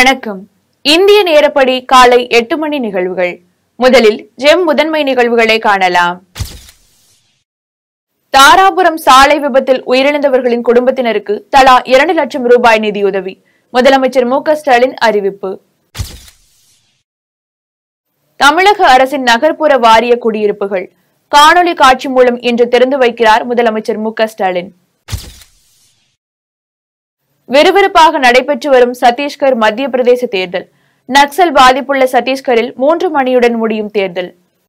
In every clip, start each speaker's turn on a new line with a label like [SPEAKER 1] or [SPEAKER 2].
[SPEAKER 1] வணக்கம் இந்திய நேரப்படி காலை எட்டு மணி நிகழ்வுகள் முதலில் ஜெம் முதன்மை நிகழ்வுகளை காணலாம் தாராபுரம் சாலை விபத்தில் உயிரிழந்தவர்களின் குடும்பத்தினருக்கு தலா இரண்டு லட்சம் ரூபாய் நிதியுதவி முதலமைச்சர் மு க ஸ்டாலின் அறிவிப்பு தமிழக அரசின் நகர்ப்புற வாரிய குடியிருப்புகள் காணொலி காட்சி மூலம் இன்று திறந்து வைக்கிறார் முதலமைச்சர் மு க ஸ்டாலின் விறுவிறுப்பாக நடைபெற்று வரும் சத்தீஸ்கர் மத்திய பிரதேச தேர்தல் நக்சல் பாதிப்புள்ள சத்தீஸ்கரில் மூன்று மணியுடன் முடியும் தேர்தல்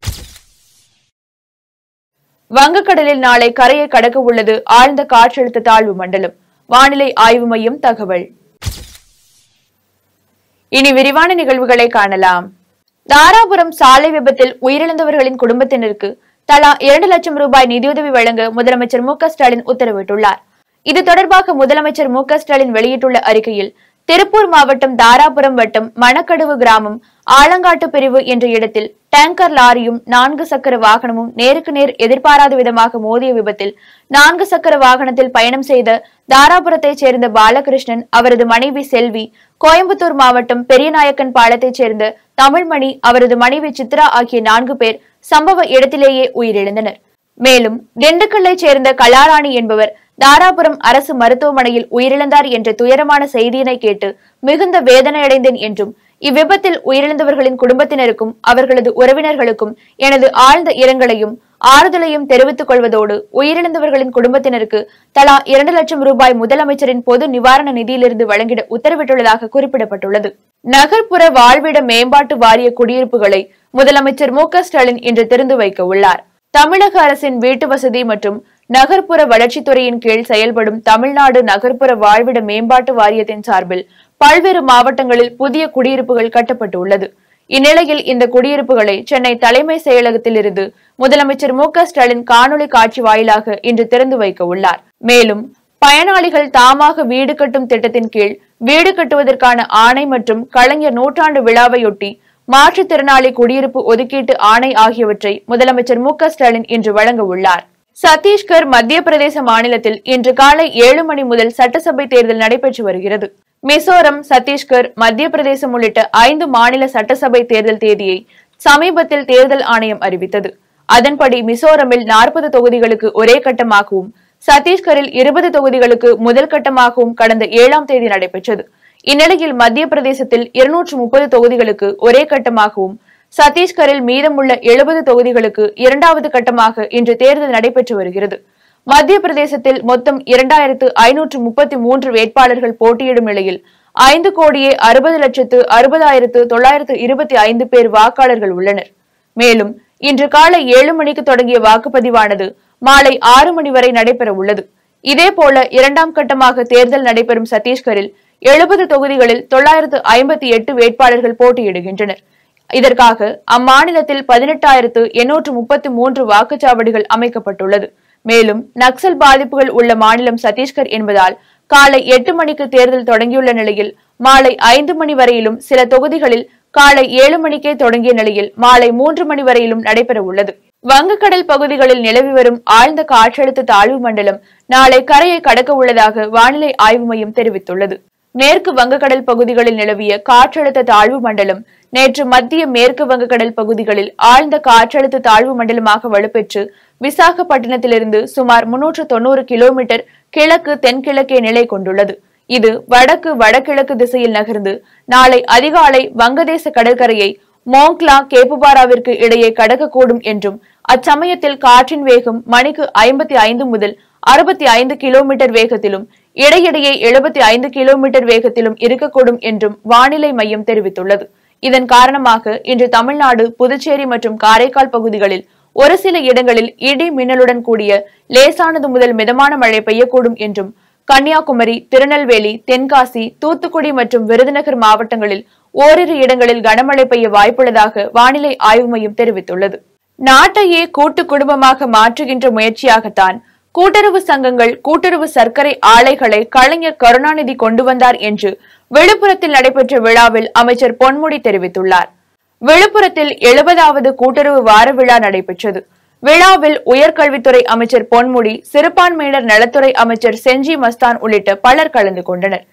[SPEAKER 1] வங்கக்கடலில் நாளை கரையை கடக்க உள்ளது ஆழ்ந்த காற்றழுத்த தாழ்வு மண்டலம் வானிலை ஆய்வு மையம் தகவல் இனி விரிவான நிகழ்வுகளை காணலாம் தாராபுரம் சாலை விபத்தில் உயிரிழந்தவர்களின் குடும்பத்தினருக்கு தலா இரண்டு லட்சம் ரூபாய் நிதியுதவி வழங்க முதலமைச்சர் மு க ஸ்டாலின் உத்தரவிட்டுள்ளார் இது தொடர்பாக முதலமைச்சர் மு க ஸ்டாலின் வெளியிட்டுள்ள அறிக்கையில் திருப்பூர் மாவட்டம் தாராபுரம் வட்டம் மணக்கடுவு கிராமம் ஆலங்காட்டு பிரிவு என்ற இடத்தில் டேங்கர் லாரியும் நான்கு சக்கர வாகனமும் நேருக்கு நேர் எதிர்பாராத விதமாக மோதிய விபத்தில் நான்கு சக்கர வாகனத்தில் பயணம் செய்த தாராபுரத்தைச் சேர்ந்த பாலகிருஷ்ணன் அவரது மனைவி செல்வி கோயம்புத்தூர் மாவட்டம் பெரியநாயக்கன் பாலத்தைச் சேர்ந்த தமிழ்மணி அவரது மனைவி சித்ரா ஆகிய நான்கு பேர் சம்பவ இடத்திலேயே உயிரிழந்தனர் மேலும் திண்டுக்கல்லைச் சேர்ந்த கலாராணி என்பவர் தாராபுரம் அரசு மருத்துவமனையில் உயிரிழந்தார் என்ற துயரமான செய்தியினை கேட்டு மிகுந்த வேதனையடைந்தேன் என்றும் இவ்விபத்தில் உயிரிழந்தவர்களின் குடும்பத்தினருக்கும் அவர்களது உறவினர்களுக்கும் எனது ஆழ்ந்த இரங்கலையும் ஆறுதலையும் தெரிவித்துக் கொள்வதோடு உயிரிழந்தவர்களின் குடும்பத்தினருக்கு தலா இரண்டு லட்சம் ரூபாய் முதலமைச்சரின் பொது நிவாரண நிதியிலிருந்து வழங்கிட உத்தரவிட்டுள்ளதாக குறிப்பிடப்பட்டுள்ளது நகர்ப்புற வாழ்விட மேம்பாட்டு வாரிய குடியிருப்புகளை முதலமைச்சர் மு க ஸ்டாலின் இன்று திறந்து வைக்க உள்ளார் தமிழக அரசின் வீட்டு வசதி மற்றும் நகர்ப்புற வளர்ச்சித்துறையின் கீழ் செயல்படும் தமிழ்நாடு நகர்ப்புற வாழ்விட மேம்பாட்டு வாரியத்தின் சார்பில் பல்வேறு மாவட்டங்களில் புதிய குடியிருப்புகள் கட்டப்பட்டுள்ளது இந்நிலையில் இந்த குடியிருப்புகளை சென்னை தலைமை செயலகத்தில் இருந்து முதலமைச்சர் மு க ஸ்டாலின் காணொலி காட்சி வாயிலாக இன்று திறந்து வைக்க உள்ளார் மேலும் பயனாளிகள் தாமாக வீடு கட்டும் திட்டத்தின் கீழ் வீடு கட்டுவதற்கான ஆணை மற்றும் கலைஞர் நூற்றாண்டு விழாவையொட்டி மாற்றுத்திறனாளி குடியிருப்பு ஒதுக்கீட்டு ஆணை ஆகியவற்றை முதலமைச்சர் மு க ஸ்டாலின் இன்று வழங்க உள்ளார் சத்தீஸ்கர் மத்திய பிரதேச மாநிலத்தில் இன்று காலை ஏழு மணி முதல் சட்டசபை தேர்தல் நடைபெற்று வருகிறது மிசோரம் சத்தீஸ்கர் மத்திய பிரதேசம் உள்ளிட்ட ஐந்து மாநில சட்டசபை தேர்தல் தேதியை சமீபத்தில் தேர்தல் ஆணையம் அறிவித்தது அதன்படி மிசோரமில் நாற்பது தொகுதிகளுக்கு ஒரே கட்டமாகவும் சத்தீஸ்கரில் இருபது தொகுதிகளுக்கு முதல் கட்டமாகவும் கடந்த ஏழாம் தேதி நடைபெற்றது இந்நிலையில் மத்திய பிரதேசத்தில் இருநூற்று முப்பது தொகுதிகளுக்கு ஒரே கட்டமாகவும் சத்தீஸ்கரில் மீதமுள்ள எழுபது தொகுதிகளுக்கு இரண்டாவது கட்டமாக இன்று தேர்தல் நடைபெற்று வருகிறது மத்திய பிரதேசத்தில் மொத்தம் இரண்டாயிரத்து ஐநூற்று முப்பத்தி மூன்று வேட்பாளர்கள் போட்டியிடும் நிலையில் ஐந்து கோடியே அறுபது லட்சத்து அறுபதாயிரத்து தொள்ளாயிரத்து இருபத்தி ஐந்து பேர் வாக்காளர்கள் உள்ளனர் மேலும் இன்று காலை ஏழு மணிக்கு தொடங்கிய வாக்குப்பதிவானது மாலை ஆறு மணி வரை நடைபெற உள்ளது இதேபோல இரண்டாம் கட்டமாக தேர்தல் நடைபெறும் சத்தீஸ்கரில் எழுபது தொகுதிகளில் தொள்ளாயிரத்து ஐம்பத்தி எட்டு வேட்பாளர்கள் போட்டியிடுகின்றனர் இதற்காக அம்மாநிலத்தில் பதினெட்டாயிரத்து எண்ணூற்று முப்பத்தி மூன்று வாக்குச்சாவடிகள் அமைக்கப்பட்டுள்ளது மேலும் நக்சல் பாதிப்புகள் உள்ள மாநிலம் சத்தீஸ்கர் என்பதால் காலை எட்டு மணிக்கு தேர்தல் தொடங்கியுள்ள நிலையில் மாலை ஐந்து மணி வரையிலும் சில தொகுதிகளில் காலை ஏழு மணிக்கே தொடங்கிய நிலையில் மாலை மூன்று மணி வரையிலும் நடைபெற உள்ளது வங்கக்கடல் பகுதிகளில் நிலவி வரும் ஆழ்ந்த காற்றழுத்த தாழ்வு மண்டலம் நாளை கரையை கடக்க உள்ளதாக வானிலை ஆய்வு மையம் தெரிவித்துள்ளது மேற்கு வங்கக்கடல் பகுதிகளில் நிலவிய காற்றழுத்த தாழ்வு மண்டலம் நேற்று மத்திய மேற்கு வங்கக்கடல் பகுதிகளில் ஆழ்ந்த காற்றழுத்த தாழ்வு மண்டலமாக வலுப்பெற்று விசாகப்பட்டினத்திலிருந்து சுமார் முன்னூற்று தொண்ணூறு கிலோமீட்டர் கிழக்கு தென்கிழக்கே நிலை கொண்டுள்ளது இது வடக்கு வடகிழக்கு திசையில் நகர்ந்து நாளை அதிகாலை வங்கதேச கடற்கரையை மோங்க்லா கேப்புபாராவிற்கு இடையே கடக்கக்கூடும் என்றும் அச்சமயத்தில் காற்றின் வேகம் மணிக்கு ஐம்பத்தி ஐந்து முதல் அறுபத்தி ஐந்து கிலோமீட்டர் வேகத்திலும் இடையிடையே எழுபத்தி ஐந்து கிலோமீட்டர் வேகத்திலும் இருக்கக்கூடும் என்றும் வானிலை மையம் தெரிவித்துள்ளது இதன் காரணமாக இன்று தமிழ்நாடு புதுச்சேரி மற்றும் காரைக்கால் பகுதிகளில் ஒரு சில இடங்களில் இடி மின்னலுடன் கூடிய லேசானது முதல் மிதமான மழை பெய்யக்கூடும் என்றும் கன்னியாகுமரி திருநெல்வேலி தென்காசி தூத்துக்குடி மற்றும் விருதுநகர் மாவட்டங்களில் ஓரிரு இடங்களில் கனமழை பெய்ய வாய்ப்புள்ளதாக வானிலை ஆய்வு மையம் தெரிவித்துள்ளது நாட்டையே கூட்டு குடும்பமாக மாற்றுகின்ற முயற்சியாகத்தான் கூட்டுறவு சங்கங்கள் கூட்டுறவு சர்க்கரை ஆலைகளை கலைஞர் கருணாநிதி கொண்டு வந்தார் என்று விழுப்புரத்தில் நடைபெற்ற விழாவில் அமைச்சர் பொன்முடி தெரிவித்துள்ளார் விழுப்புரத்தில் எழுபதாவது கூட்டுறவு வார விழா நடைபெற்றது விழாவில் உயர்கல்வித்துறை அமைச்சர் பொன்முடி சிறுபான்மையினர் நலத்துறை அமைச்சர் செஞ்சி மஸ்தான் உள்ளிட்ட பலர் கலந்து கொண்டனர்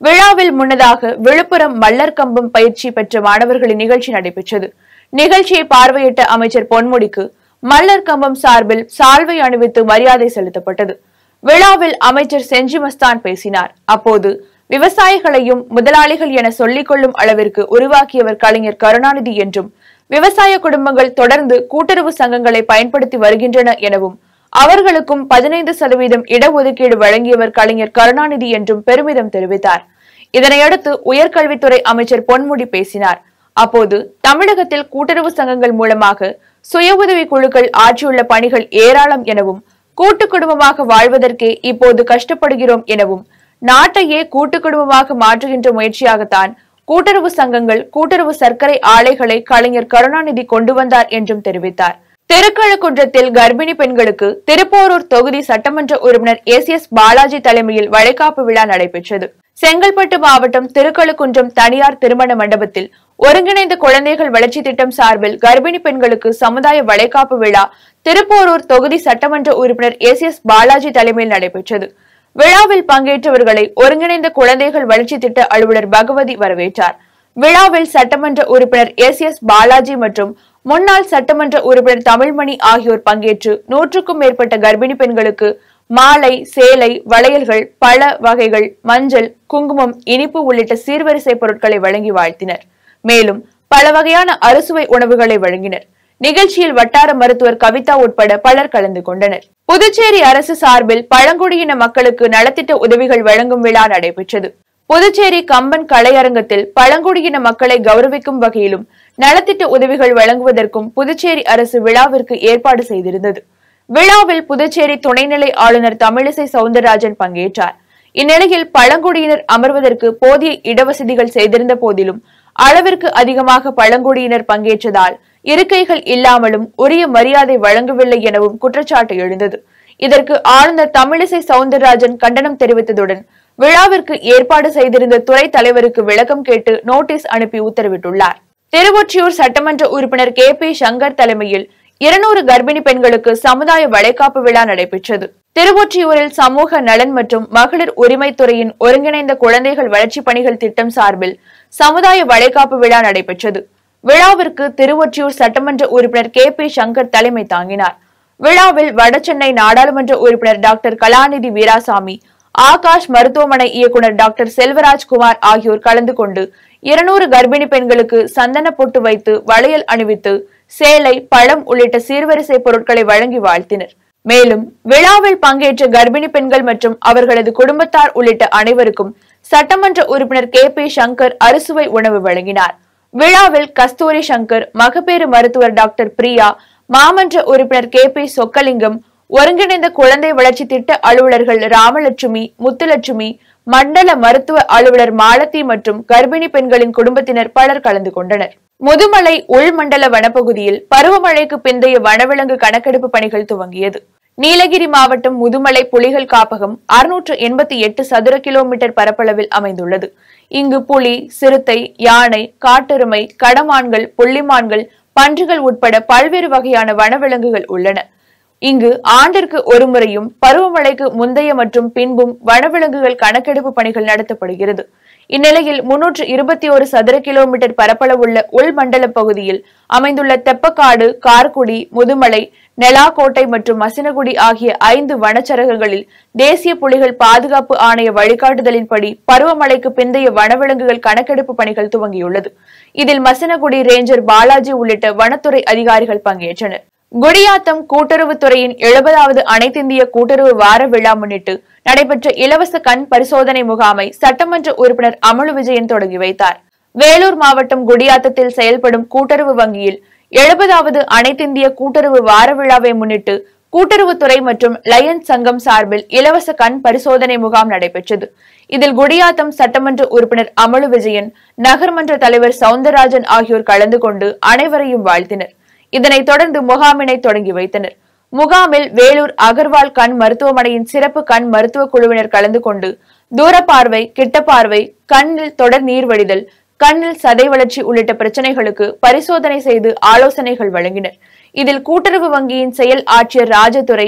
[SPEAKER 1] விழாவில் முன்னதாக விழுப்புரம் மல்லர் கம்பம் பயிற்சி பெற்ற மாணவர்களின் நிகழ்ச்சி நடைபெற்றது நிகழ்ச்சியை பார்வையிட்ட அமைச்சர் பொன்முடிக்கு மல்லர் கம்பம் சார்பில் சால்வை அணிவித்து மரியாதை செலுத்தப்பட்டது விழாவில் அமைச்சர் செஞ்சி மஸ்தான் பேசினார் அப்போது விவசாயிகளையும் முதலாளிகள் என சொல்லிக் கொள்ளும் அளவிற்கு உருவாக்கியவர் கலைஞர் கருணாநிதி என்றும் விவசாய குடும்பங்கள் தொடர்ந்து கூட்டுறவு சங்கங்களை பயன்படுத்தி வருகின்றன எனவும் அவர்களுக்கும் பதினைந்து சதவீதம் இடஒதுக்கீடு வழங்கியவர் கலைஞர் கருணாநிதி என்றும் பெருமிதம் தெரிவித்தார் இதனையடுத்து உயர்கல்வித்துறை அமைச்சர் பொன்முடி பேசினார் அப்போது தமிழகத்தில் கூட்டுறவு சங்கங்கள் மூலமாக சுய உதவி குழுக்கள் ஆற்றியுள்ள பணிகள் ஏராளம் எனவும் கூட்டு குடும்பமாக வாழ்வதற்கே இப்போது கஷ்டப்படுகிறோம் எனவும் நாட்டையே கூட்டு குடும்பமாக மாற்றுகின்ற முயற்சியாகத்தான் கூட்டுறவு சங்கங்கள் கூட்டுறவு சர்க்கரை ஆலைகளை கலைஞர் கருணாநிதி கொண்டு வந்தார் என்றும் தெரிவித்தார் திருக்கழுக்குன்றத்தில் கர்ப்பிணி பெண்களுக்கு திருப்போரூர் தொகுதி சட்டமன்ற உறுப்பினர் எஸ் எஸ் பாலாஜி தலைமையில் வளைகாப்பு விழா நடைபெற்றது செங்கல்பட்டு மாவட்டம் திருக்கழுக்குன்றம் தனியார் திருமண மண்டபத்தில் ஒருங்கிணைந்த குழந்தைகள் வளர்ச்சி திட்டம் சார்பில் கர்ப்பிணி பெண்களுக்கு சமுதாய வளைகாப்பு விழா திருப்போரூர் தொகுதி சட்டமன்ற உறுப்பினர் எஸ் எஸ் பாலாஜி தலைமையில் நடைபெற்றது விழாவில் பங்கேற்றவர்களை ஒருங்கிணைந்த குழந்தைகள் வளர்ச்சி திட்ட அலுவலர் பகவதி வரவேற்றார் விழாவில் சட்டமன்ற உறுப்பினர் எஸ் எஸ் பாலாஜி மற்றும் முன்னாள் சட்டமன்ற உறுப்பினர் தமிழ்மணி ஆகியோர் பங்கேற்று நூற்றுக்கும் மேற்பட்ட கர்ப்பிணி பெண்களுக்கு மாலை சேலை வளையல்கள் பழ வகைகள் மஞ்சள் குங்குமம் இனிப்பு உள்ளிட்ட சீர்வரிசை பொருட்களை வழங்கி வாழ்த்தினர் மேலும் பல வகையான அறுசுவை உணவுகளை வழங்கினர் நிகழ்ச்சியில் வட்டார மருத்துவர் கவிதா உட்பட பலர் கலந்து கொண்டனர் புதுச்சேரி அரசு சார்பில் பழங்குடியின மக்களுக்கு நலத்திட்ட உதவிகள் வழங்கும் விழா நடைபெற்றது புதுச்சேரி கம்பன் கலையரங்கத்தில் பழங்குடியின மக்களை கௌரவிக்கும் வகையிலும் நலத்திட்ட உதவிகள் வழங்குவதற்கும் புதுச்சேரி அரசு விழாவிற்கு ஏற்பாடு செய்திருந்தது விழாவில் புதுச்சேரி துணைநிலை ஆளுநர் தமிழிசை சவுந்தரராஜன் பங்கேற்றார் இந்நிலையில் பழங்குடியினர் அமர்வதற்கு போதிய இடவசதிகள் செய்திருந்த போதிலும் அளவிற்கு அதிகமாக பழங்குடியினர் பங்கேற்றதால் இருக்கைகள் இல்லாமலும் உரிய மரியாதை வழங்கவில்லை எனவும் குற்றச்சாட்டு எழுந்தது இதற்கு ஆளுநர் தமிழிசை சவுந்தரராஜன் கண்டனம் தெரிவித்ததுடன் விழாவிற்கு ஏற்பாடு செய்திருந்த துறை தலைவருக்கு விளக்கம் கேட்டு நோட்டீஸ் அனுப்பி உத்தரவிட்டுள்ளார் திருவொற்றியூர் சட்டமன்ற உறுப்பினர் கே பி சங்கர் தலைமையில் இருநூறு கர்ப்பிணி பெண்களுக்கு சமுதாய வளைகாப்பு விழா நடைபெற்றது திருவொற்றியூரில் சமூக நலன் மற்றும் மகளிர் உரிமைத்துறையின் ஒருங்கிணைந்த குழந்தைகள் வளர்ச்சி பணிகள் திட்டம் சார்பில் சமுதாய வளைகாப்பு விழா நடைபெற்றது விழாவிற்கு திருவொற்றியூர் சட்டமன்ற உறுப்பினர் கே பி சங்கர் தலைமை தாங்கினார் விழாவில் வடசென்னை நாடாளுமன்ற உறுப்பினர் டாக்டர் கலாநிதி வீராசாமி ஆகாஷ் மருத்துவமனை இயக்குனர் டாக்டர் செல்வராஜ் குமார் ஆகியோர் கலந்து கொண்டு இருநூறு கர்ப்பிணி பெண்களுக்கு சந்தன பொட்டு வைத்து வளையல் அணிவித்து சேலை பழம் உள்ளிட்ட சீர்வரிசை பொருட்களை வழங்கி வாழ்த்தினர் மேலும் விழாவில் பங்கேற்ற கர்ப்பிணி பெண்கள் மற்றும் அவர்களது குடும்பத்தார் உள்ளிட்ட அனைவருக்கும் சட்டமன்ற உறுப்பினர் கே பி சங்கர் அறுசுவை உணவு வழங்கினார் விழாவில் கஸ்தூரி சங்கர் மகப்பேறு மருத்துவர் டாக்டர் பிரியா மாமன்ற உறுப்பினர் கே பி சொக்கலிங்கம் ஒருங்கிணைந்த குழந்தை வளர்ச்சி திட்ட அலுவலர்கள் ராமலட்சுமி முத்துலட்சுமி மண்டல மருத்துவ அலுவலர் மாலதி மற்றும் கர்ப்பிணி பெண்களின் குடும்பத்தினர் பலர் கலந்து கொண்டனர் முதுமலை உள்மண்டல வனப்பகுதியில் பருவமழைக்கு பிந்தைய வனவிலங்கு கணக்கெடுப்பு பணிகள் துவங்கியது நீலகிரி மாவட்டம் முதுமலை புலிகள் காப்பகம் அறுநூற்று எண்பத்தி எட்டு சதுர கிலோமீட்டர் பரப்பளவில் அமைந்துள்ளது இங்கு புலி சிறுத்தை யானை காட்டெருமை கடமான்கள் புள்ளிமான்கள் பன்றிகள் உட்பட பல்வேறு வகையான வனவிலங்குகள் உள்ளன இங்கு ஆண்டிற்கு ஒரு முறையும் பருவமழைக்கு முந்தைய மற்றும் பின்பும் வனவிலங்குகள் கணக்கெடுப்பு பணிகள் நடத்தப்படுகிறது இந்நிலையில் முன்னூற்று இருபத்தி ஒரு சதுர கிலோமீட்டர் பரப்பளவுள்ள உள்மண்டல பகுதியில் அமைந்துள்ள தெப்பக்காடு கார்குடி முதுமலை நெலாக்கோட்டை மற்றும் மசினகுடி ஆகிய ஐந்து வனச்சரகங்களில் தேசிய புலிகள் பாதுகாப்பு ஆணைய வழிகாட்டுதலின்படி பருவமழைக்கு பிந்தைய வனவிலங்குகள் கணக்கெடுப்பு பணிகள் துவங்கியுள்ளது இதில் மசினகுடி ரேஞ்சர் பாலாஜி உள்ளிட்ட வனத்துறை அதிகாரிகள் பங்கேற்றனர் குடியாத்தம் கூட்டுறவுத்துறையின் எழுபதாவது அனைத்திந்திய கூட்டுறவு வார விழா முன்னிட்டு நடைபெற்ற இலவச கண் பரிசோதனை முகாமை சட்டமன்ற உறுப்பினர் அமலு விஜயன் தொடங்கி வைத்தார் வேலூர் மாவட்டம் குடியாத்தத்தில் செயல்படும் கூட்டுறவு வங்கியில் எழுபதாவது அனைத்திந்திய கூட்டுறவு வார விழாவை முன்னிட்டு கூட்டுறவுத்துறை மற்றும் லயன்ஸ் சங்கம் சார்பில் இலவச கண் பரிசோதனை முகாம் நடைபெற்றது இதில் குடியாத்தம் சட்டமன்ற உறுப்பினர் அமலு விஜயன் நகர்மன்ற தலைவர் சவுந்தரராஜன் ஆகியோர் கலந்து கொண்டு அனைவரையும் வாழ்த்தினர் இதனைத் தொடர்ந்து முகாமினை தொடங்கி வைத்தனர் முகாமில் வேலூர் அகர்வால் கண் மருத்துவமனையின் சிறப்பு கண் மருத்துவ குழுவினர் கலந்து கொண்டு தூரப்பார்வை கிட்டப்பார்வை கண்ணில் தொடர் நீர் வடிதல் கண்ணில் சதை வளர்ச்சி உள்ளிட்ட பிரச்சனைகளுக்கு பரிசோதனை செய்து ஆலோசனைகள் வழங்கினர் இதில் கூட்டுறவு வங்கியின் செயல் ஆட்சியர் ராஜதுரை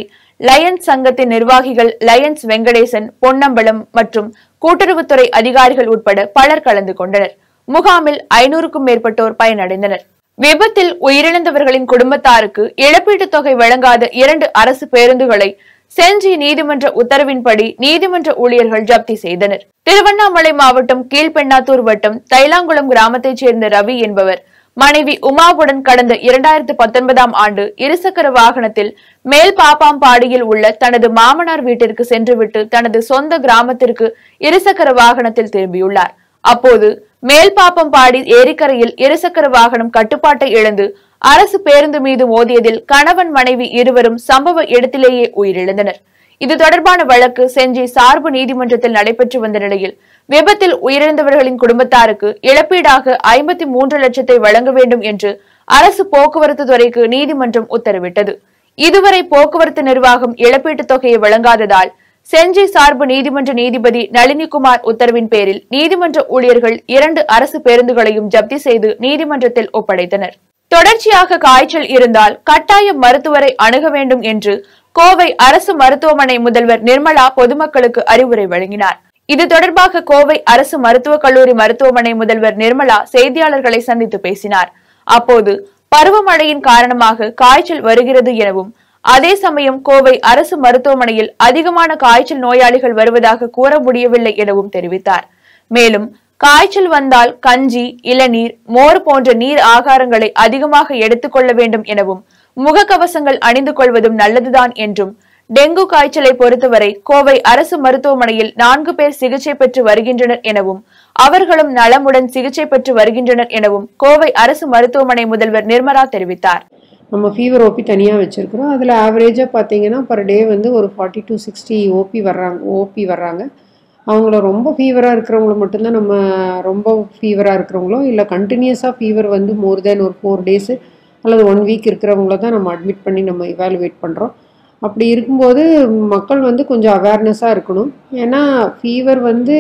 [SPEAKER 1] லயன்ஸ் சங்கத்தின் நிர்வாகிகள் லயன்ஸ் வெங்கடேசன் பொன்னம்பலம் மற்றும் கூட்டுறவுத்துறை அதிகாரிகள் உட்பட பலர் கலந்து கொண்டனர் முகாமில் ஐநூறுக்கும் மேற்பட்டோர் பயனடைந்தனர் விபத்தில் உயிரிழந்தவர்களின் குடும்பத்தாருக்கு இழப்பீட்டுத் தொகை வழங்காத இரண்டு அரசு பேருந்துகளை செஞ்சி நீதிமன்ற உத்தரவின்படி நீதிமன்ற ஊழியர்கள் ஜப்தி செய்தனர் திருவண்ணாமலை மாவட்டம் கீழ்பெண்ணாத்தூர் வட்டம் தைலாங்குளம் கிராமத்தைச் சேர்ந்த ரவி என்பவர் மனைவி உமாவுடன் கடந்த இரண்டாயிரத்து பத்தொன்பதாம் ஆண்டு இருசக்கர வாகனத்தில் மேல் பாப்பாம்பாடியில் உள்ள தனது மாமனார் வீட்டிற்கு சென்றுவிட்டு தனது சொந்த கிராமத்திற்கு இருசக்கர வாகனத்தில் திரும்பியுள்ளார் அப்போது மேல்பாப்பம்பாடி ஏரிக்கரையில் இருசக்கர வாகனம் கட்டுப்பாட்டை இழந்து அரசு பேருந்து மீது மோதியதில் கணவன் மனைவி இருவரும் சம்பவ இடத்திலேயே உயிரிழந்தனர் இது தொடர்பான வழக்கு செஞ்சி சார்பு நீதிமன்றத்தில் நடைபெற்று வந்த நிலையில் விபத்தில் உயிரிழந்தவர்களின் குடும்பத்தாருக்கு இழப்பீடாக ஐம்பத்தி மூன்று லட்சத்தை வழங்க வேண்டும் என்று அரசு போக்குவரத்து துறைக்கு நீதிமன்றம் உத்தரவிட்டது இதுவரை போக்குவரத்து நிர்வாகம் இழப்பீட்டுத் தொகையை வழங்காததால் செஞ்சி சார்பு நீதிமன்ற நீதிபதி நளினிகுமார் உத்தரவின் பேரில் நீதிமன்ற ஊழியர்கள் இரண்டு அரசு பேருந்துகளையும் ஜப்தி செய்து நீதிமன்றத்தில் ஒப்படைத்தனர் தொடர்ச்சியாக காய்ச்சல் இருந்தால் கட்டாய மருத்துவரை அணுக வேண்டும் என்று கோவை அரசு மருத்துவமனை முதல்வர் நிர்மலா பொதுமக்களுக்கு அறிவுரை வழங்கினார் இது தொடர்பாக கோவை அரசு மருத்துவக் கல்லூரி மருத்துவமனை முதல்வர் நிர்மலா செய்தியாளர்களை சந்தித்து பேசினார் அப்போது பருவமழையின் காரணமாக காய்ச்சல் வருகிறது எனவும் அதே சமயம் கோவை அரசு மருத்துவமனையில் அதிகமான காய்ச்சல் நோயாளிகள் வருவதாக கூற முடியவில்லை எனவும் தெரிவித்தார் மேலும் காய்ச்சல் வந்தால் கஞ்சி இளநீர் மோர் போன்ற நீர் ஆகாரங்களை அதிகமாக எடுத்துக்கொள்ள வேண்டும் எனவும் முகக்கவசங்கள் அணிந்து கொள்வதும் நல்லதுதான் என்றும் டெங்கு காய்ச்சலை பொறுத்தவரை கோவை அரசு மருத்துவமனையில் நான்கு பேர் சிகிச்சை பெற்று வருகின்றனர் எனவும் அவர்களும் நலமுடன் சிகிச்சை பெற்று வருகின்றனர் எனவும் கோவை அரசு மருத்துவமனை முதல்வர் நிர்மலா தெரிவித்தார்
[SPEAKER 2] நம்ம ஃபீவர் ஓபி தனியாக வச்சுருக்குறோம் அதில் ஆவரேஜாக பார்த்தீங்கன்னா பர் டே வந்து ஒரு ஃபார்ட்டி டு சிக்ஸ்டி ஓபி வர்றாங்க ஓபி வர்றாங்க அவங்கள ரொம்ப ஃபீவராக இருக்கிறவங்கள மட்டும்தான் நம்ம ரொம்ப ஃபீவராக இருக்கிறவங்களோ இல்லை கண்டினியூஸாக ஃபீவர் வந்து மோர் தேன் ஒரு ஃபோர் டேஸு அல்லது ஒன் வீக் இருக்கிறவங்கள தான் நம்ம அட்மிட் பண்ணி நம்ம இவாலுவேட் பண்ணுறோம் அப்படி இருக்கும்போது மக்கள் வந்து கொஞ்சம் அவேர்னஸாக இருக்கணும் ஏன்னா ஃபீவர் வந்து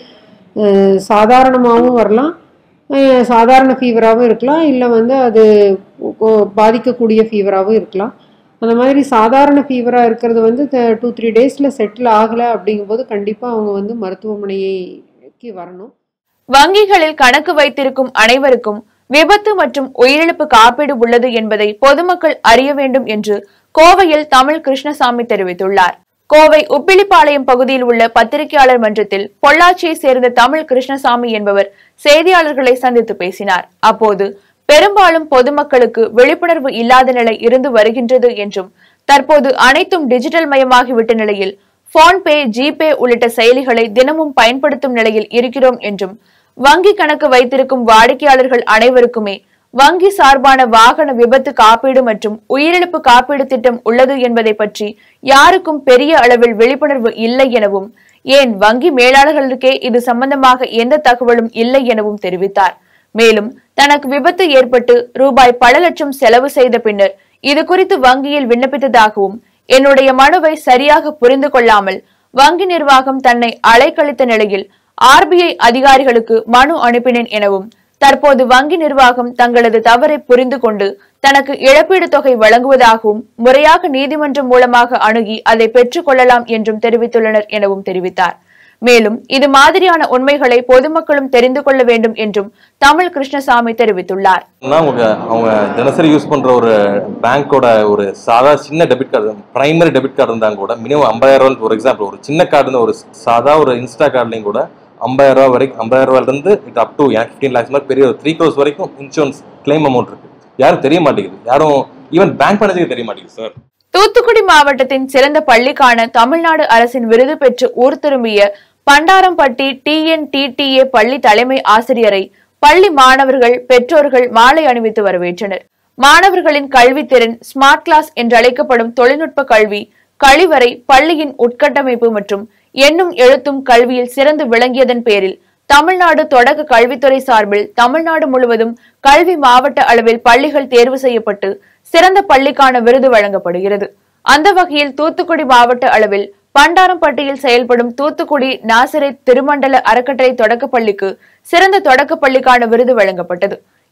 [SPEAKER 2] அஹ், சாதாரணமாகவும் வரலாம் அஹ், சாதாரண ஃபீவராகவும் இருக்கலாம் இல்லை வந்து அது கொ- பாதிக்கக்கூடிய ஃபீவராகவும் இருக்கலாம் அந்த மாதிரி சாதாரண ஃபீவராக இருக்கிறது வந்து டூ த்ரீ டேஸில் செட்டில் ஆகலை அப்படிங்கும்போது கண்டிப்பாக அவங்க வந்து மருத்துவமனைக்கு வரணும்
[SPEAKER 1] வங்கிகளில் கணக்கு வைத்திருக்கும் அனைவருக்கும் விபத்து மற்றும் உயிரிழப்பு காப்பீடு உள்ளது என்பதை பொதுமக்கள் அறிய வேண்டும் என்று கோவையில் தமிழ் கிருஷ்ணசாமி தெரிவித்துள்ளார் கோவை உப்பிலிப்பாளையம் பகுதியில் உள்ள பத்திரிகையாளர் மன்றத்தில் பொள்ளாச்சியை சேர்ந்த தமிழ் கிருஷ்ணசாமி என்பவர் செய்தியாளர்களை சந்தித்து பேசினார் அப்போது பெரும்பாலும் பொதுமக்களுக்கு விழிப்புணர்வு இல்லாத நிலை இருந்து வருகின்றது என்றும் தற்போது அனைத்தும் டிஜிட்டல் மயமாகிவிட்ட நிலையில் போன்பே ஜிபே உள்ளிட்ட செயலிகளை தினமும் பயன்படுத்தும் நிலையில் இருக்கிறோம் என்றும் வங்கி கணக்கு வைத்திருக்கும் வாடிக்கையாளர்கள் அனைவருக்குமே வங்கி சார்பான வாகன விபத்து காப்பீடு மற்றும் உயிரிழப்பு காப்பீடு திட்டம் உள்ளது என்பதை பற்றி யாருக்கும் பெரிய அளவில் விழிப்புணர்வு இல்லை எனவும் ஏன் வங்கி மேலாளர்களுக்கே இது சம்பந்தமாக எந்த தகவலும் இல்லை எனவும் தெரிவித்தார் மேலும் தனக்கு விபத்து ஏற்பட்டு ரூபாய் பல லட்சம் செலவு செய்த பின்னர் இது குறித்து வங்கியில் விண்ணப்பித்ததாகவும் என்னுடைய மனுவை சரியாக புரிந்து கொள்ளாமல் வங்கி நிர்வாகம் தன்னை அலைக்கழித்த நிலையில் ஆர்பிஐ அதிகாரிகளுக்கு மனு அனுப்பினேன் எனவும் தற்போது வங்கி நிர்வாகம் தங்களது தவறை புரிந்து கொண்டு தனக்கு இழப்பீடு தொகை வழங்குவதாகவும் முறையாக நீதிமன்றம் மூலமாக அணுகி அதை பெற்றுக் கொள்ளலாம் என்றும் தெரிவித்துள்ளனர் எனவும் தெரிவித்தார் மேலும் இது மாதிரியான உண்மைகளை பொதுமக்களும் தெரிந்து கொள்ள வேண்டும் என்றும் தமிழ் கிருஷ்ணசாமி தெரிவித்துள்ளார்
[SPEAKER 3] னா அவங்க அவங்க தினசரி யூஸ் பண்ற ஒரு பேங்க்கோட ஒரு சாதா சின்ன debit card primary debit card இருந்தாங்க கூட மினிமம் ஐம்பதாயிரம் ரூபாய் ஒரு எக்ஸாம்பிள் ஒரு சின்ன கார்டு ஒரு சாதா ஒரு இன்ஸ்டா கார்டுலையும் கூட ஐம்பதாயிரம் ரூபாய் வரைக்கும் ஐம்பதாயிரம் ரூபாயில இருந்து இட் அப் டு எனக்கு ஃபிஃப்டீன் லேக்ஸ் மாதிரி பெரிய ஒரு த்ரீ க்ரோஸ் வரைக்கும் இன்சூரன்ஸ் கிளைம் அமௌண்ட் இருக்கு யாரும் தெரிய மாட்டேங்குது யாரும் ஈவன் பேங்க் மேனேஜருக்கு தெரிய மாட்டேங்குது சார்
[SPEAKER 1] தூத்துக்குடி மாவட்டத்தின் சிறந்த பள்ளிக்கான தமிழ்நாடு அரசின் விருது பெற்று ஊர் திரும்பிய பண்டாரம்பட்டி டிஎன்டிடிஏ பள்ளி தலைமை ஆசிரியரை பள்ளி மாணவர்கள் பெற்றோர்கள் மாலை அணிவித்து வரவேற்றனர் மாணவர்களின் கல்வித்திறன் ஸ்மார்ட் கிளாஸ் என்றழைக்கப்படும் தொழில்நுட்ப கல்வி கழிவறை பள்ளியின் உட்கட்டமைப்பு மற்றும் எண்ணும் எழுத்தும் கல்வியில் சிறந்து விளங்கியதன் பேரில் தமிழ்நாடு தொடக்க கல்வித்துறை சார்பில் தமிழ்நாடு முழுவதும் கல்வி மாவட்ட அளவில் பள்ளிகள் தேர்வு செய்யப்பட்டு சிறந்த பள்ளிக்கான விருது வழங்கப்படுகிறது அந்த வகையில் தூத்துக்குடி மாவட்ட அளவில் பண்டாரம்பட்டியில் செயல்படும் தூத்துக்குடி நாசரேத் திருமண்டல அறக்கட்டளை தொடக்கப் பள்ளிக்கு சிறந்த தொடக்கப் பள்ளிக்கான விருது வழங்கப்பட்டது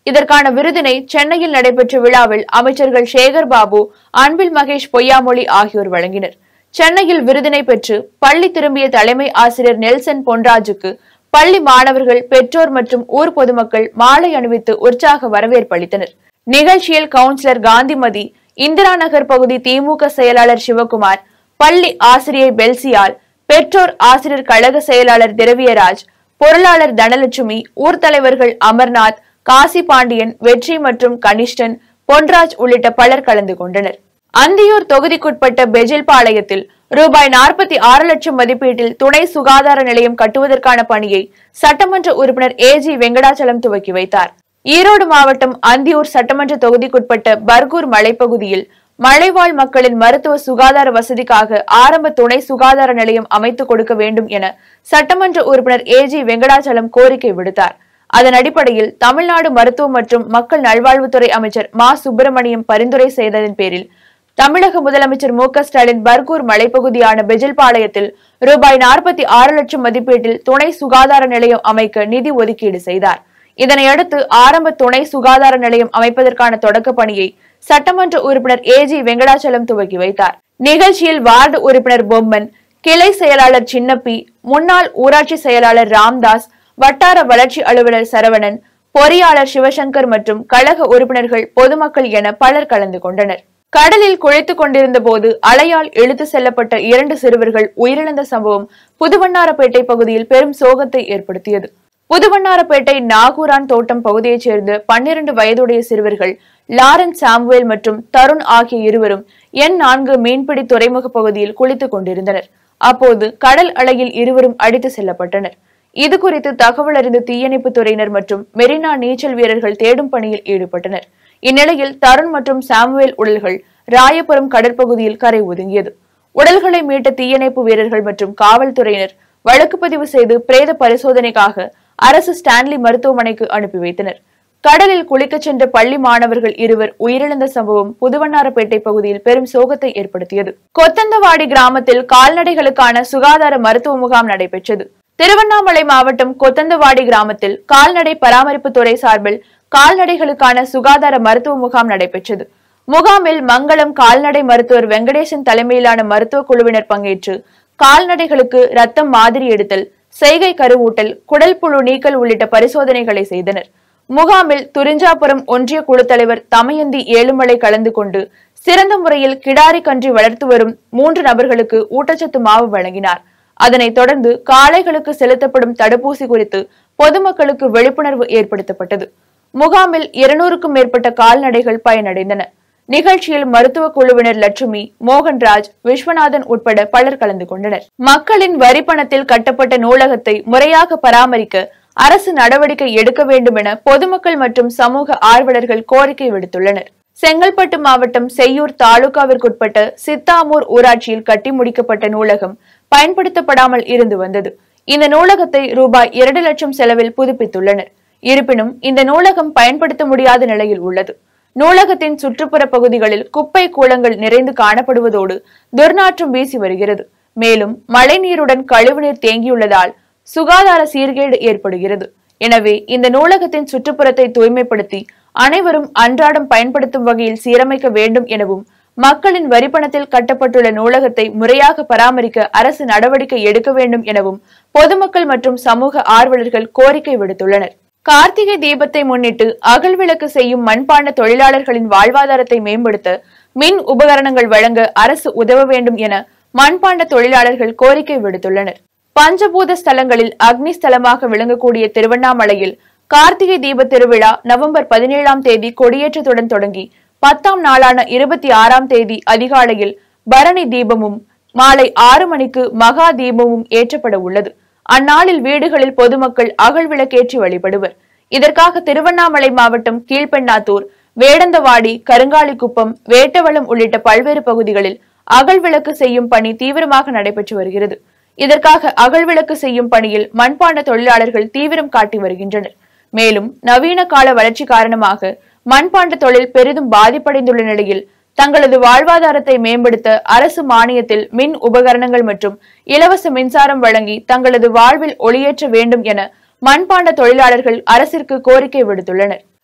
[SPEAKER 1] இதற்கான விருதினை சென்னையில் நடைபெற்ற விழாவில் அமைச்சர்கள் சேகர் பாபு அன்பில் மகேஷ் பொய்யாமொழி ஆகியோர் வழங்கினர் சென்னையில் விருதினை பெற்று பள்ளி திரும்பிய தலைமை ஆசிரியர் நெல்சன் பொன்ராஜுக்கு பள்ளி மாணவர்கள் பெற்றோர் மற்றும் ஊர் பொதுமக்கள் மாலை அணிவித்து உற்சாக வரவேற்பு அளித்தனர் நிகழ்ச்சியில் கவுன்சிலர் காந்திமதி இந்திரா நகர் பகுதி திமுக செயலாளர் சிவகுமார் பள்ளி ஆசிரியை பெல்சியால் பெற்றோர் ஆசிரியர் கழக செயலாளர் திரவியராஜ் பொருளாளர் தனலட்சுமி ஊர் தலைவர்கள் அமர்நாத் காசி பாண்டியன் வெற்றி மற்றும் கனிஷ்டன் பொன்ராஜ் உள்ளிட்ட பலர் கலந்து கொண்டனர் அந்தியூர் தொகுதிக்குட்பட்ட பெஜில்பாளையத்தில் ரூபாய் நாற்பத்தி ஆறு லட்சம் மதிப்பீட்டில் துணை சுகாதார நிலையம் கட்டுவதற்கான பணியை சட்டமன்ற உறுப்பினர் ஏ ஜி வெங்கடாச்சலம் துவக்கி வைத்தார் ஈரோடு மாவட்டம் அந்தியூர் சட்டமன்ற தொகுதிக்குட்பட்ட பர்கூர் மலைப்பகுதியில் மலைவாழ் மக்களின் மருத்துவ சுகாதார வசதிக்காக ஆரம்ப துணை சுகாதார நிலையம் அமைத்துக் கொடுக்க வேண்டும் என சட்டமன்ற உறுப்பினர் ஏ ஜி வெங்கடாச்சலம் கோரிக்கை விடுத்தார் அதன் அடிப்படையில் தமிழ்நாடு மருத்துவ மற்றும் மக்கள் நல்வாழ்வுத்துறை அமைச்சர் மா சுப்பிரமணியம் பரிந்துரை செய்ததன் பேரில் தமிழக முதலமைச்சர் மு க ஸ்டாலின் பர்கூர் மலைப்பகுதியான பெஜில்பாளையத்தில் ரூபாய் நாற்பத்தி ஆறு லட்சம் மதிப்பீட்டில் துணை சுகாதார நிலையம் அமைக்க நிதி ஒதுக்கீடு செய்தார் இதனையடுத்து ஆரம்ப துணை சுகாதார நிலையம் அமைப்பதற்கான தொடக்க பணியை சட்டமன்ற உறுப்பினர் ஏ ஜி வெங்கடாச்சலம் துவக்கி வைத்தார் நிகழ்ச்சியில் வார்டு உறுப்பினர் பொம்மன் கிளை செயலாளர் சின்னப்பி முன்னாள் ஊராட்சி செயலாளர் ராம்தாஸ் வட்டார வளர்ச்சி அலுவலர் சரவணன் பொறியாளர் சிவசங்கர் மற்றும் கழக உறுப்பினர்கள் பொதுமக்கள் என பலர் கலந்து கொண்டனர் கடலில் குளித்துக் கொண்டிருந்த போது அலையால் இழுத்து செல்லப்பட்ட இரண்டு சிறுவர்கள் உயிரிழந்த சம்பவம் புதுவண்ணாரப்பேட்டை பகுதியில் பெரும் சோகத்தை ஏற்படுத்தியது புதுவண்ணாரப்பேட்டை நாகூரான் தோட்டம் பகுதியைச் சேர்ந்த பன்னிரண்டு வயதுடைய சிறுவர்கள் லாரன்ஸ் சாமுவேல் மற்றும் தருண் ஆகிய இருவரும் எண் நான்கு மீன்பிடி துறைமுக பகுதியில் குளித்துக் கொண்டிருந்தனர் அப்போது கடல் அலையில் இருவரும் அடித்து செல்லப்பட்டனர் இது குறித்து தகவல் அறிந்த தீயணைப்பு துறையினர் மற்றும் மெரினா நீச்சல் வீரர்கள் தேடும் பணியில் ஈடுபட்டனர் இந்நிலையில் தருண் மற்றும் சாமுவேல் உடல்கள் ராயபுரம் கடற்பகுதியில் கரை ஒதுங்கியது உடல்களை மீட்ட தீயணைப்பு வீரர்கள் மற்றும் காவல்துறையினர் வழக்கு பதிவு செய்து பிரேத பரிசோதனைக்காக அரசு ஸ்டான்லி மருத்துவமனைக்கு அனுப்பி வைத்தனர் கடலில் குளிக்கச் சென்ற பள்ளி மாணவர்கள் இருவர் உயிரிழந்த சம்பவம் புதுவண்ணாரப்பேட்டை பகுதியில் பெரும் சோகத்தை ஏற்படுத்தியது கொத்தந்தவாடி கிராமத்தில் கால்நடைகளுக்கான சுகாதார மருத்துவ முகாம் நடைபெற்றது திருவண்ணாமலை மாவட்டம் கொத்தந்தவாடி கிராமத்தில் கால்நடை பராமரிப்பு துறை சார்பில் கால்நடைகளுக்கான சுகாதார மருத்துவ முகாம் நடைபெற்றது முகாமில் மங்களம் கால்நடை மருத்துவர் வெங்கடேசன் தலைமையிலான மருத்துவ குழுவினர் பங்கேற்று கால்நடைகளுக்கு ரத்தம் மாதிரி எடுத்தல் செய்கை கருவூட்டல் குடல் புழு நீக்கல் உள்ளிட்ட பரிசோதனைகளை செய்தனர் முகாமில் துரிஞ்சாபுரம் ஒன்றிய குழு தலைவர் தமயந்தி ஏழுமலை கலந்து கொண்டு சிறந்த முறையில் கிடாரி கன்றி வளர்த்து வரும் மூன்று நபர்களுக்கு ஊட்டச்சத்து மாவு வழங்கினார் அதனைத் தொடர்ந்து காளைகளுக்கு செலுத்தப்படும் தடுப்பூசி குறித்து பொதுமக்களுக்கு விழிப்புணர்வு ஏற்படுத்தப்பட்டது முகாமில் இருநூறுக்கும் மேற்பட்ட கால்நடைகள் பயனடைந்தன நிகழ்ச்சியில் மருத்துவ குழுவினர் லட்சுமி மோகன்ராஜ் விஸ்வநாதன் உட்பட பலர் கலந்து கொண்டனர் மக்களின் வரி பணத்தில் கட்டப்பட்ட நூலகத்தை முறையாக பராமரிக்க அரசு நடவடிக்கை எடுக்க வேண்டும் என பொதுமக்கள் மற்றும் சமூக ஆர்வலர்கள் கோரிக்கை விடுத்துள்ளனர் செங்கல்பட்டு மாவட்டம் செய்யூர் தாலுகாவிற்குட்பட்ட சித்தாமூர் ஊராட்சியில் கட்டி முடிக்கப்பட்ட நூலகம் பயன்படுத்தப்படாமல் இருந்து வந்தது இந்த நூலகத்தை ரூபாய் இரண்டு லட்சம் செலவில் புதுப்பித்துள்ளனர் இருப்பினும் இந்த நூலகம் பயன்படுத்த முடியாத நிலையில் உள்ளது நூலகத்தின் சுற்றுப்புற பகுதிகளில் குப்பை கூளங்கள் நிறைந்து காணப்படுவதோடு துர்நாற்றம் வீசி வருகிறது மேலும் மழைநீருடன் கழிவுநீர் தேங்கியுள்ளதால் சுகாதார சீர்கேடு ஏற்படுகிறது எனவே இந்த நூலகத்தின் சுற்றுப்புறத்தை தூய்மைப்படுத்தி அனைவரும் அன்றாடம் பயன்படுத்தும் வகையில் சீரமைக்க வேண்டும் எனவும் மக்களின் வரிப்பணத்தில் கட்டப்பட்டுள்ள நூலகத்தை முறையாக பராமரிக்க அரசு நடவடிக்கை எடுக்க வேண்டும் எனவும் பொதுமக்கள் மற்றும் சமூக ஆர்வலர்கள் கோரிக்கை விடுத்துள்ளனர் கார்த்திகை தீபத்தை முன்னிட்டு அகல் விளக்கு செய்யும் மண்பாண்ட தொழிலாளர்களின் வாழ்வாதாரத்தை மேம்படுத்த மின் உபகரணங்கள் வழங்க அரசு உதவ வேண்டும் என மண்பாண்ட தொழிலாளர்கள் கோரிக்கை விடுத்துள்ளனர் பஞ்சபூத ஸ்தலங்களில் அக்னி ஸ்தலமாக விளங்கக்கூடிய திருவண்ணாமலையில் கார்த்திகை தீப திருவிழா நவம்பர் பதினேழாம் தேதி கொடியேற்றத்துடன் தொடங்கி பத்தாம் நாளான இருபத்தி ஆறாம் தேதி அதிகாலையில் பரணி தீபமும் மாலை ஆறு மணிக்கு மகா தீபமும் ஏற்றப்பட உள்ளது அந்நாளில் வீடுகளில் பொதுமக்கள் அகல் விளக்கேற்றி வழிபடுவர் இதற்காக திருவண்ணாமலை மாவட்டம் கீழ்பெண்ணாத்தூர் வேடந்தவாடி கருங்காலிக்குப்பம் வேட்டவளம் உள்ளிட்ட பல்வேறு பகுதிகளில் அகல் விளக்கு செய்யும் பணி தீவிரமாக நடைபெற்று வருகிறது இதற்காக அகல் விளக்கு செய்யும் பணியில் மண்பாண்ட தொழிலாளர்கள் தீவிரம் காட்டி வருகின்றனர் மேலும் நவீன கால வளர்ச்சி காரணமாக மண்பாண்ட தொழில் பெரிதும் பாதிப்படைந்துள்ள நிலையில் தங்களது வாழ்வாதாரத்தை மேம்படுத்த அரசு மானியத்தில் மின் உபகரணங்கள் மற்றும் இலவச மின்சாரம் வழங்கி தங்களது வாழ்வில் ஒளியேற்ற வேண்டும் என மண்பாண்ட தொழிலாளர்கள் அரசிற்கு கோரிக்கை விடுத்துள்ளனர்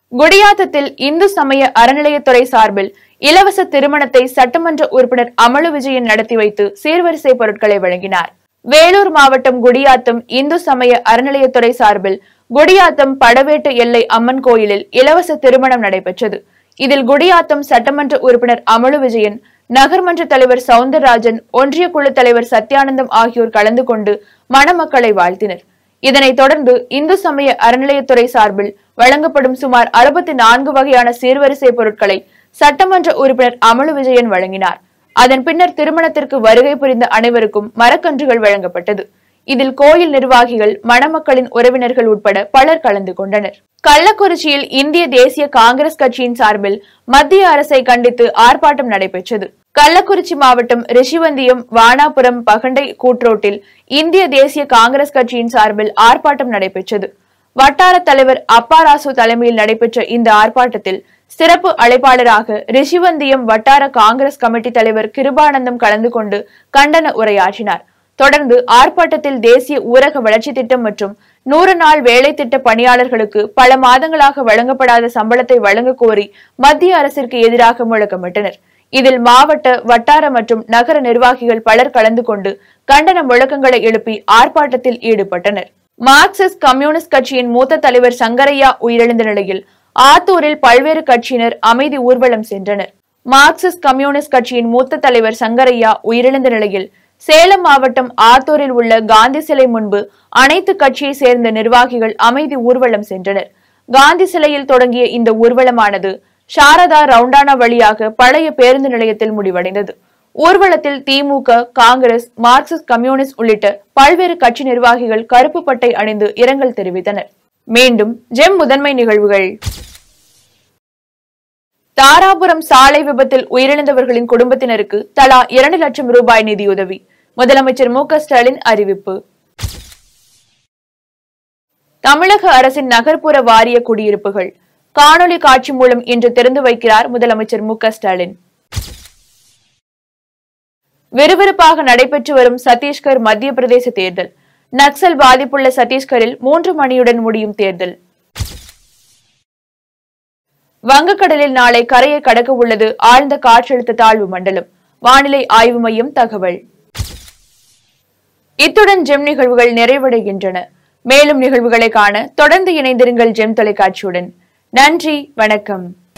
[SPEAKER 1] குடியாத்தத்தில் இந்து சமய அறநிலையத்துறை சார்பில் இலவச திருமணத்தை சட்டமன்ற உறுப்பினர் அமலு விஜயன் நடத்தி வைத்து சீர்வரிசை பொருட்களை வழங்கினார் வேலூர் மாவட்டம் குடியாத்தம் இந்து சமய அறநிலையத்துறை சார்பில் குடியாத்தம் படவேட்டு எல்லை அம்மன் கோயிலில் இலவச திருமணம் நடைபெற்றது இதில் குடியாத்தம் சட்டமன்ற உறுப்பினர் அமலு விஜயன் நகர்மன்ற தலைவர் சவுந்தரராஜன் ஒன்றிய குழு தலைவர் சத்யானந்தம் ஆகியோர் கலந்து கொண்டு மணமக்களை வாழ்த்தினர் இதனைத் தொடர்ந்து இந்து சமய அறநிலையத்துறை சார்பில் வழங்கப்படும் சுமார் அறுபத்தி நான்கு வகையான சீர்வரிசை பொருட்களை சட்டமன்ற உறுப்பினர் அமலு விஜயன் வழங்கினார் அதன் பின்னர் திருமணத்திற்கு வருகை புரிந்த அனைவருக்கும் மரக்கன்றுகள் வழங்கப்பட்டது இதில் கோயில் நிர்வாகிகள் மணமக்களின் உறவினர்கள் உட்பட பலர் கலந்து கொண்டனர் கள்ளக்குறிச்சியில் இந்திய தேசிய காங்கிரஸ் கட்சியின் சார்பில் மத்திய அரசை கண்டித்து ஆர்ப்பாட்டம் நடைபெற்றது கள்ளக்குறிச்சி மாவட்டம் ரிஷிவந்தியம் வானாபுரம் பகண்டை கூட்ரோட்டில் இந்திய தேசிய காங்கிரஸ் கட்சியின் சார்பில் ஆர்ப்பாட்டம் நடைபெற்றது வட்டார தலைவர் அப்பாராசு தலைமையில் நடைபெற்ற இந்த ஆர்ப்பாட்டத்தில் சிறப்பு அழைப்பாளராக ரிஷிவந்தியம் வட்டார காங்கிரஸ் கமிட்டி தலைவர் கிருபானந்தம் கலந்து கொண்டு கண்டன உரையாற்றினார் தொடர்ந்து ஆர்ப்பாட்டத்தில் தேசிய ஊரக வளர்ச்சி திட்டம் மற்றும் நூறு நாள் வேலை திட்ட பணியாளர்களுக்கு பல மாதங்களாக வழங்கப்படாத சம்பளத்தை வழங்க கோரி மத்திய அரசிற்கு எதிராக முழக்கமிட்டனர் இதில் மாவட்ட வட்டார மற்றும் நகர நிர்வாகிகள் பலர் கலந்து கொண்டு கண்டன முழக்கங்களை எழுப்பி ஆர்ப்பாட்டத்தில் ஈடுபட்டனர் மார்க்சிஸ்ட் கம்யூனிஸ்ட் கட்சியின் மூத்த தலைவர் சங்கரையா உயிரிழந்த நிலையில் ஆத்தூரில் பல்வேறு கட்சியினர் அமைதி ஊர்வலம் சென்றனர் மார்க்சிஸ்ட் கம்யூனிஸ்ட் கட்சியின் மூத்த தலைவர் சங்கரையா உயிரிழந்த நிலையில் சேலம் மாவட்டம் ஆத்தூரில் உள்ள காந்தி சிலை முன்பு அனைத்து கட்சியை சேர்ந்த நிர்வாகிகள் அமைதி ஊர்வலம் சென்றனர் காந்தி சிலையில் தொடங்கிய இந்த ஊர்வலமானது சாரதா ரவுண்டானா வழியாக பழைய பேருந்து நிலையத்தில் முடிவடைந்தது ஊர்வலத்தில் திமுக காங்கிரஸ் மார்க்சிஸ்ட் கம்யூனிஸ்ட் உள்ளிட்ட பல்வேறு கட்சி நிர்வாகிகள் கருப்பு பட்டை அணிந்து இரங்கல் தெரிவித்தனர் மீண்டும் ஜெம் முதன்மை நிகழ்வுகள் தாராபுரம் சாலை விபத்தில் உயிரிழந்தவர்களின் குடும்பத்தினருக்கு தலா இரண்டு லட்சம் ரூபாய் நிதியுதவி முதலமைச்சர் மு க ஸ்டாலின் அறிவிப்பு தமிழக அரசின் நகர்ப்புற வாரிய குடியிருப்புகள் காணொலி காட்சி மூலம் இன்று திறந்து வைக்கிறார் முதலமைச்சர் மு க ஸ்டாலின் விறுவிறுப்பாக நடைபெற்று வரும் சத்தீஸ்கர் மத்திய பிரதேச தேர்தல் நக்சல் பாதிப்புள்ள சத்தீஸ்கரில் மூன்று மணியுடன் முடியும் தேர்தல் வங்கக்கடலில் நாளை கரையை கடக்க உள்ளது ஆழ்ந்த காற்றழுத்த தாழ்வு மண்டலம் வானிலை ஆய்வு மையம் தகவல் இத்துடன் ஜெம் நிகழ்வுகள் நிறைவடைகின்றன மேலும் நிகழ்வுகளை காண தொடர்ந்து இணைந்திருங்கள் ஜெம் தொலைக்காட்சியுடன் நன்றி வணக்கம்